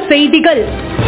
செய்திகள்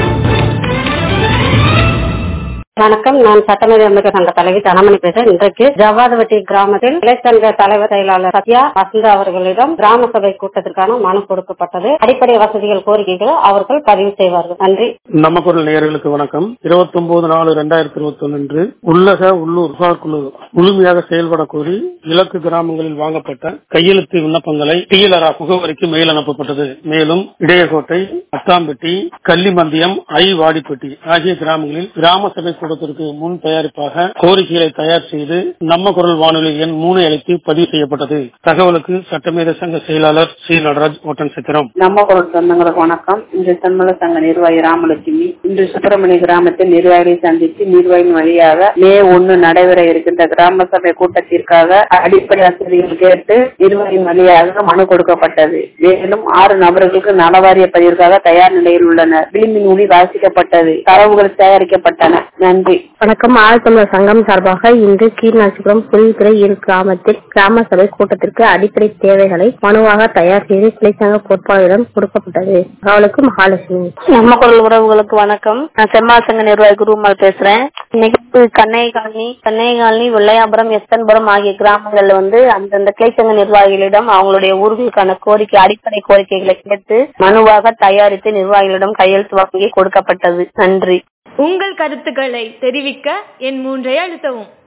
வணக்கம் நான் சட்டமேதை அமைச்சர் சங்க தலைவி தனமணி பேசுறேன் இன்றைக்கு ஜவ்வாதுவட்டி கிராமத்தில் இளைச்சங்க தலைவர் செயலாளர் சத்யா வசந்தா அவர்களிடம் கிராம சபை கூட்டத்திற்கான மனு கொடுக்கப்பட்டது அடிப்படை வசதிகள் கோரிக்கைகளை அவர்கள் பதிவு செய்வார்கள் நன்றி நம்ம குரல் நேயர்களுக்கு வணக்கம் இருபத்தி ஒன்பது நாலு ரெண்டாயிரத்தி இருபத்தி ஒன்று அன்று உள்ளக உள்ளூர் புகார் குழு முழுமையாக செயல்பட கோரி இலக்கு கிராமங்களில் வாங்கப்பட்ட கையெழுத்து விண்ணப்பங்களை டிஎல்ஆர் முகவரிக்கு மெயில் அனுப்பப்பட்டது மேலும் இடையகோட்டை அத்தாம்பட்டி கள்ளிமந்தியம் ஐ வாடிப்பட்டி ஆகிய கிராமங்களில் கிராம சபை கூட்டத்திற்கு முன் தயாரிப்பாக கோரிக்கைகளை தயார் செய்து நம்ம குரல் வானொலி எண் மூணு அழைத்து பதிவு செய்யப்பட்டது தகவலுக்கு சட்டமேத சங்க செயலாளர் சி நடராஜ் ஓட்டன் சித்திரம் நம்ம குரல் சொந்தங்களுக்கு வணக்கம் இன்று செம்மல சங்க நிர்வாகி ராமலட்சுமி இன்று சுப்பிரமணிய கிராமத்தில் நிர்வாகிகளை சந்தித்து நிர்வாகியின் வழியாக மே ஒன்னு நடைபெற இருக்கின்ற கிராம சபை கூட்டத்திற்காக அடிப்படை வசதிகள் கேட்டு நிர்வாகியின் வழியாக மனு கொடுக்கப்பட்டது மேலும் ஆறு நபர்களுக்கு நலவாரிய பதிவிற்காக தயார் நிலையில் உள்ளனர் விளிம்பின் ஒளி வாசிக்கப்பட்டது தரவுகள் சேகரிக்கப்பட்டன நன்றி வணக்கம் ஆழ்த்தமிழர் சங்கம் சார்பாக இன்று கீழ்நாச்சிபுரம் புலித்துறை இரு கிராமத்தில் கிராம சபை கூட்டத்திற்கு அடிப்படை தேவைகளை மனுவாக தயார் செய்து கிளைச்சங்க பொறுப்பாளரிடம் கொடுக்கப்பட்டது அவளுக்கு மகாலட்சுமி நம்ம குரல் உறவுகளுக்கு வணக்கம் நான் செம்மாள் சங்க நிர்வாகி குருமால் பேசுறேன் இன்னைக்கு கண்ணை காலனி கண்ணை காலனி வெள்ளையாபுரம் எஸ்தன்புரம் ஆகிய கிராமங்கள்ல வந்து அந்தந்த கிளைச்சங்க நிர்வாகிகளிடம் அவங்களுடைய ஊர்களுக்கான கோரிக்கை அடிப்படை கோரிக்கைகளை கேட்டு மனுவாக தயாரித்து நிர்வாகிகளிடம் கையெழுத்து வாங்கி கொடுக்கப்பட்டது நன்றி உங்கள் கருத்துக்களை தெரிவிக்க என் மூன்றை அழுத்தவும்